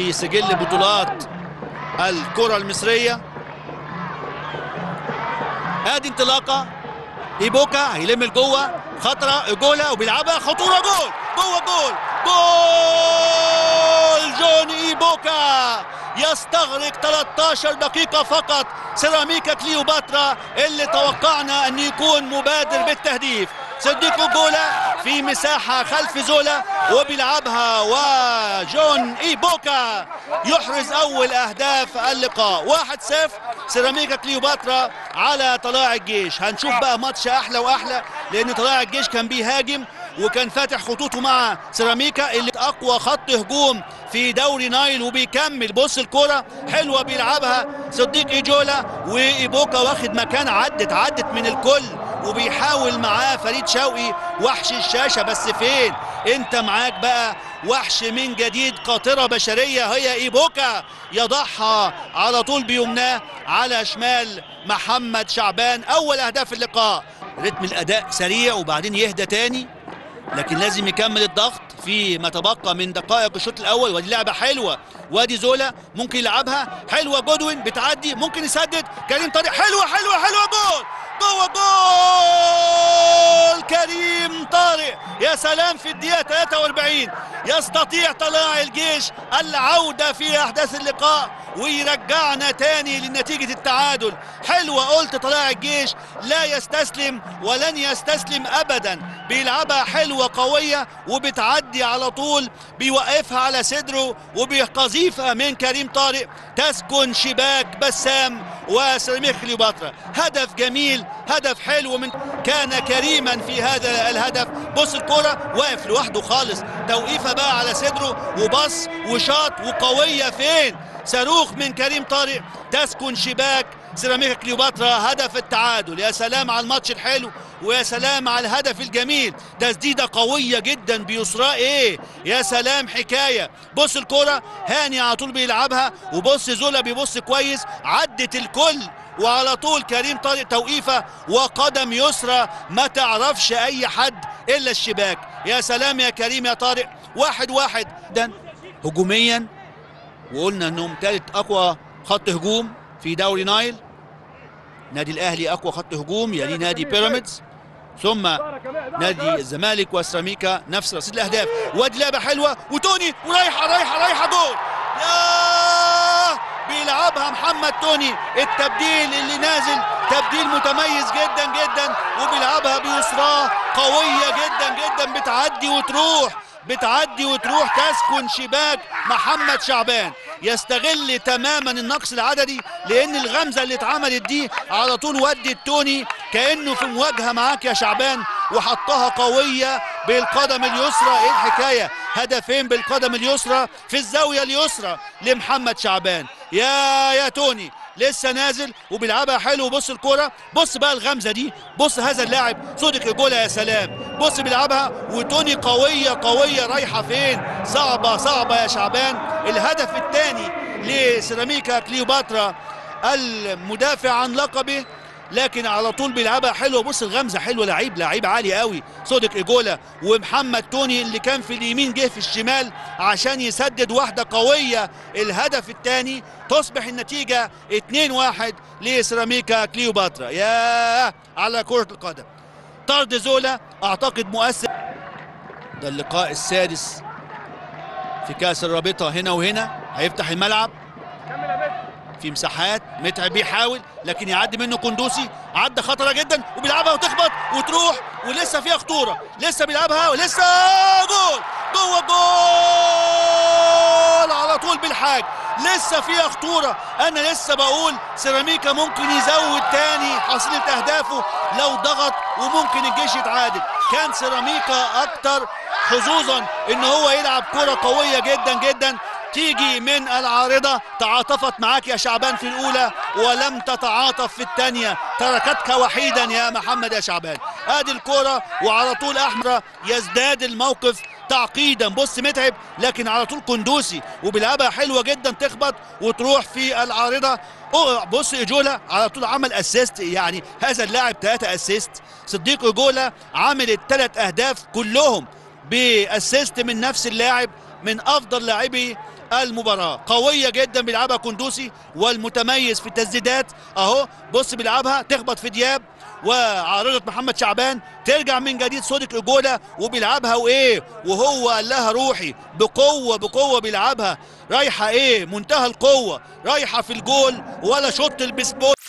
في سجل بطولات الكرة المصرية ادي انطلاقة ايبوكا هيلم لجوه خطرة ايجولا وبيلعبها خطورة جول جوه جول جول جون ايبوكا يستغرق 13 دقيقة فقط سيراميكا كليوباترا اللي توقعنا ان يكون مبادر بالتهديف صديقو جولا في مساحة خلف زولا وبيلعبها وجون ايبوكا يحرز اول اهداف اللقاء 1-0 سيراميكا كليوباترا على طلاع الجيش هنشوف بقى ماتش احلى واحلى لان طلاع الجيش كان بيهاجم وكان فاتح خطوطه مع سيراميكا اللي اقوى خط هجوم في دوري نايل وبيكمل بص الكرة حلوة بيلعبها صديق ايجولا وايبوكا واخد مكان عدت عدت من الكل وبيحاول معاه فريد شوقي وحش الشاشة بس فين انت معاك بقى وحش من جديد قاطرة بشرية هي ايبوكا يضعها على طول بيمناه على شمال محمد شعبان اول اهداف اللقاء رتم الاداء سريع وبعدين يهدى تاني لكن لازم يكمل الضغط في ما تبقى من دقائق الشوط الاول ودي لعبه حلوه وادي زولا ممكن يلعبها حلوه جودوين بتعدي ممكن يسدد كريم طارق حلوه حلوه حلوه جول جوه جول كريم طارق يا سلام في الدقيقه 43 يستطيع طلاع الجيش العوده في احداث اللقاء ويرجعنا تاني لنتيجه التعادل حلوه قلت طلاع الجيش لا يستسلم ولن يستسلم ابدا بيلعبها حلوه قويه وبتعدي على طول بيوقفها على صدره وبقذيفه من كريم طارق تسكن شباك بسام وسيراميكا كليوباترا هدف جميل هدف حلو من كان كريما في هذا الهدف بص الكرة واقف لوحده خالص توقيفه بقى على صدره وبص وشاط وقوية فين صاروخ من كريم طارق تسكن شباك سيراميكا كليوباترا هدف التعادل يا سلام على الماتش الحلو ويا سلام على الهدف الجميل تسديده قويه جدا بيسرى ايه يا سلام حكايه بص الكره هاني على طول بيلعبها وبص زولا بيبص كويس عدت الكل وعلى طول كريم طارق توقيفه وقدم يسرى ما تعرفش اي حد الا الشباك يا سلام يا كريم يا طارق واحد واحد جدا هجوميا وقلنا انهم ثالث اقوى خط هجوم في دوري نايل نادي الاهلي اقوى خط هجوم يليه نادي بيراميدز ثم نادي الزمالك وسيراميكا نفس رصيد الاهداف وادي لعبه حلوه وتوني ورايحه رايحه رايحه جول ياه بيلعبها محمد توني التبديل اللي نازل تبديل متميز جدا جدا وبيلعبها بيسراه قويه جدا جدا بتعدي وتروح بتعدي وتروح تسكن شباك محمد شعبان يستغل تماما النقص العددي لان الغمزه اللي اتعملت دي على طول ودت توني كانه في مواجهه معاك يا شعبان وحطها قويه بالقدم اليسرى ايه الحكايه هدفين بالقدم اليسرى في الزاويه اليسرى لمحمد شعبان يا يا توني لسه نازل وبيلعبها حلو بص الكرة بص بقى الغمزة دي بص هذا اللاعب صدق جولها يا سلام بص بيلعبها وتوني قوية قوية رايحة فين صعبة صعبة يا شعبان الهدف الثاني لسيراميكا كليوباترا المدافع عن لقبه لكن على طول بيلعبها حلوه بص الغمزه حلوه لعيب لعيب عالي قوي صدق ايجولا ومحمد توني اللي كان في اليمين جه في الشمال عشان يسدد واحده قويه الهدف الثاني تصبح النتيجه 2-1 لسيراميكا كليوباترا يا على كره القدم طرد زولا اعتقد مؤثر ده اللقاء السادس في كاس الرابطه هنا وهنا هيفتح الملعب في مساحات متعب بيحاول لكن يعدي منه قندوسي عدى خطره جدا وبيلعبها وتخبط وتروح ولسه فيها خطوره لسه بيلعبها ولسه جول جوه جول على طول بالحاج لسه فيها خطوره انا لسه بقول سيراميكا ممكن يزود تاني حصيله اهدافه لو ضغط وممكن الجيش يتعادل كان سيراميكا اكتر حظوظا ان هو يلعب كره قويه جدا جدا تيجي من العارضة تعاطفت معاك يا شعبان في الأولى ولم تتعاطف في الثانية تركتك وحيدا يا محمد يا شعبان ادي الكرة وعلى طول أحمر يزداد الموقف تعقيدا بص متعب لكن على طول كندوسي وبيلعبها حلوة جدا تخبط وتروح في العارضة بص ايجولا على طول عمل اسيست يعني هذا اللاعب ثلاثة اسيست صديق ايجولا عامل الثلاث اهداف كلهم باسيست من نفس اللاعب من افضل لاعبي المباراة قوية جدا بيلعبها كندوسي والمتميز في التسديدات اهو بص بيلعبها تخبط في دياب وعارضة محمد شعبان ترجع من جديد صودك اجولا وبيلعبها وايه وهو قال لها روحي بقوة بقوة بيلعبها رايحة ايه منتهى القوة رايحة في الجول ولا شوط البسبول